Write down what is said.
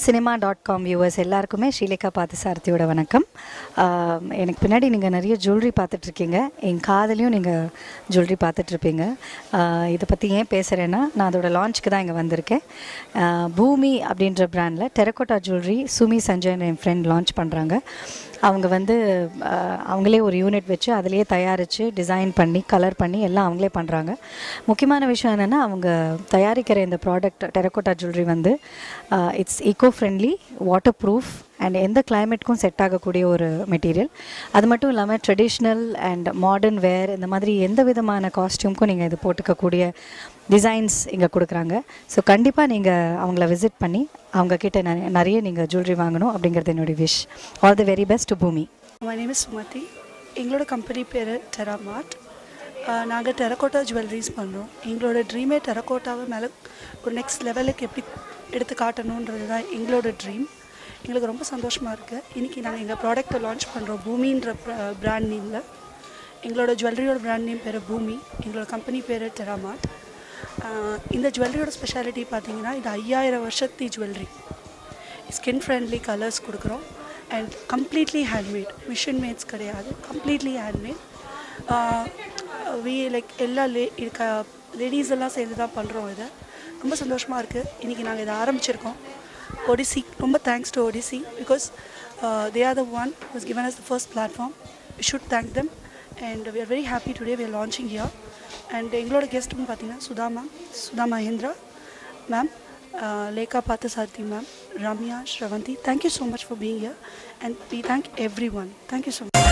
cinema dot com viewers எல்லாருக்குமே ஸ்ரீலேகா பார்த்தசாரதியோட வணக்கம் ஆஹ் எனக்கு பின்னாடி நீங்கள் நிறைய ஜுவல்லரி பார்த்துட்ருக்கீங்க என் காதலையும் நீங்கள் ஜுவல்லரி பார்த்துட்ருப்பீங்க இதை பற்றி ஏன் பேசுகிறேன்னா நான் அதோட லான்ச்சுக்கு தான் இங்கே வந்திருக்கேன் ஆஹ் பூமி அப்படின்ற பிராண்டில் டெரக்கோட்டா ஜுவல்லரி சுமி சஞ்சய் என் ஃப்ரெண்ட் லான்ச் பண்ணுறாங்க அவங்க வந்து ஆஹ் அவங்களே ஒரு யூனிட் வச்சு அதிலேயே தயாரித்து டிசைன் பண்ணி கலர் பண்ணி எல்லாம் அவங்களே பண்ணுறாங்க முக்கியமான விஷயம் என்னென்னா அவங்க தயாரிக்கிற இந்த ப்ராடக்ட் டெரக்கோட்டா ஜுவல்லரி வந்து it's eco friendly water proof and எந்த கிளைமேட்க்கும் செட் ஆகக்கூடிய ஒரு மெட்டீரியல் அது மட்டும் இல்லாமல் ட்ரெடிஷ்னல் அண்ட் மாடர்ன் வேர் இந்த மாதிரி எந்த விதமான காஸ்டியூம்க்கும் நீங்கள் இது போட்டுக்கக்கூடிய டிசைன்ஸ் இங்கே கொடுக்குறாங்க ஸோ கண்டிப்பாக நீங்கள் அவங்கள விசிட் பண்ணி அவங்க கிட்ட நிறைய நிறைய நீங்கள் ஜுவல்லரி வாங்கணும் அப்படிங்கிறது என்னுடைய wish all the very best Bhoomi my name is Sumathi எங்களோட கம்பெனி பேர் டெராமார்ட் நாங்கள் டெரக்கோட்டா ஜுவல்லரிஸ் பண்ணுறோம் எங்களோட ட்ரீமே டெரக்கோட்டாவை மேலே ஒரு நெக்ஸ்ட் லெவலுக்கு எப்படி எடுத்து காட்டணுன்றது தான் எங்களோட ட்ரீம் எங்களுக்கு ரொம்ப சந்தோஷமாக இருக்குது இன்றைக்கி நாங்கள் எங்கள் ப்ராடக்ட்டை லான்ச் பண்ணுறோம் பூமின்ற பிராண்ட் நேமில் எங்களோட ஜுவல்லரியோட பிராண்ட் நேம் பேர் பூமி எங்களோட கம்பெனி பேர் டெராமார்ட் இந்த ஜுவல்லரியோட ஸ்பெஷாலிட்டி பார்த்தீங்கன்னா இது ஐயாயிரம் வருஷத்தி ஜுவல்லரி ஸ்கின் ஃப்ரெண்ட்லி கலர்ஸ் கொடுக்குறோம் and completely handmade machine mades கிடையாது கம்ப்ளீட்லி ஹேண்ட்மேட் வி லைக் எல்லா லே இருக்க லேடிஸ் எல்லாம் சேர்ந்து தான் பண்ணுறோம் இதை ரொம்ப சந்தோஷமாக இருக்குது இன்றைக்கி நாங்கள் இதை ஆரம்பிச்சிருக்கோம் ஒடிசி ரொம்ப thanks to Odissi because they are the one was given us the first platform we should thank them and we are very happy today we are launching here and எங்களோட கெஸ்ட்னு பார்த்தீங்கன்னா Sudha ma'am Sudha Mahendra ma'am Lekha Parthasarathy ma'am Ramya Sravanthi thank you so much for being here and we thank every one thank you so much